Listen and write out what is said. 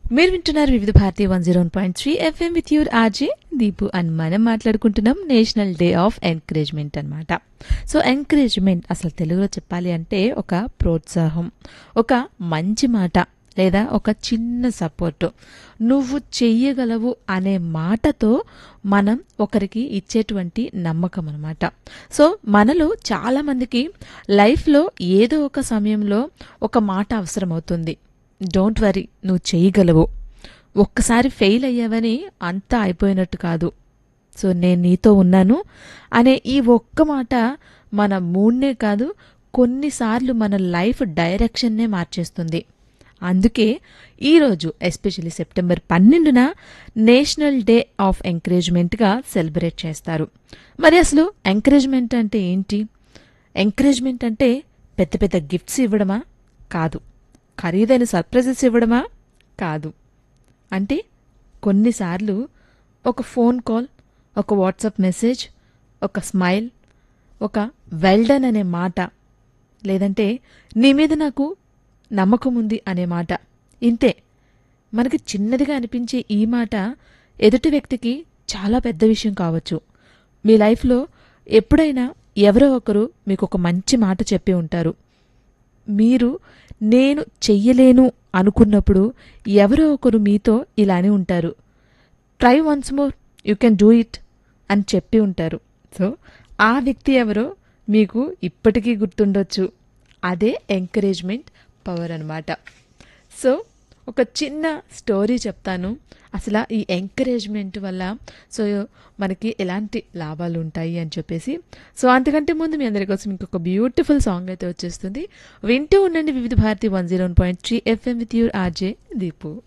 మీరు వింటున్నారు Vividh Bharati one zero point three FM with your RJ Deepu అని మనం మాట్లాడుకుంటున్నాం నేషనల్ డే ఆఫ్ ఎంకరేజ్మెంట్ అనమాట సో ఎంకరేజ్మెంట్ అసలు తెలుగులో చెప్పాలి అంటే ఒక ప్రోత్సాహం ఒక మంచి మాట లేదా ఒక చిన్న సపోర్టు నువ్వు చెయ్యగలవు అనే మాటతో మనం ఒకరికి ఇచ్చేటువంటి నమ్మకం అనమాట సో మనలో చాలామందికి లైఫ్లో ఏదో ఒక సమయంలో ఒక మాట అవసరమవుతుంది డోంట్ వరీ నువ్వు చేయగలవు ఒక్కసారి ఫెయిల్ అయ్యావని అంతా అయిపోయినట్టు కాదు సో నేను నీతో ఉన్నాను అనే ఈ ఒక్క మాట మన మూడ్నే కాదు కొన్నిసార్లు మన లైఫ్ డైరెక్షన్నే మార్చేస్తుంది అందుకే ఈరోజు ఎస్పెషల్లీ సెప్టెంబర్ పన్నెండున నేషనల్ డే ఆఫ్ ఎంకరేజ్మెంట్గా సెలబ్రేట్ చేస్తారు మరి అసలు ఎంకరేజ్మెంట్ అంటే ఏంటి ఎంకరేజ్మెంట్ అంటే పెద్ద పెద్ద గిఫ్ట్స్ ఇవ్వడమా కాదు ఖరీదైన సర్ప్రైజెస్ ఇవ్వడమా కాదు అంటే కొన్నిసార్లు ఒక ఫోన్ కాల్ ఒక వాట్సాప్ మెసేజ్ ఒక స్మైల్ ఒక వెల్డన్ అనే మాట లేదంటే నీ మీద నాకు నమ్మకం ఉంది అనే మాట ఇంతే మనకి చిన్నదిగా అనిపించే ఈ మాట ఎదుటి వ్యక్తికి చాలా పెద్ద విషయం కావచ్చు మీ లైఫ్లో ఎప్పుడైనా ఎవరో ఒకరు మీకు ఒక మంచి మాట చెప్పి ఉంటారు మీరు నేను చెయ్యలేను అనుకున్నప్పుడు ఎవరో ఒకరు మీతో ఇలానే ఉంటారు try once more you can do it అని చెప్పి ఉంటారు సో ఆ వ్యక్తి ఎవరో మీకు ఇప్పటికీ గుర్తుండొచ్చు అదే ఎంకరేజ్మెంట్ పవర్ అనమాట సో ఒక చిన్న స్టోరీ చెప్తాను అసలు ఈ ఎంకరేజ్మెంట్ వల్ల సో మనకి ఎలాంటి లాభాలు ఉంటాయి అని చెప్పేసి సో అంతకంటే ముందు మీ అందరి కోసం ఇంకొక బ్యూటిఫుల్ సాంగ్ అయితే వచ్చేస్తుంది వింటూ ఉండండి Vividh Bharati one zero point three FM with your RJ Deepu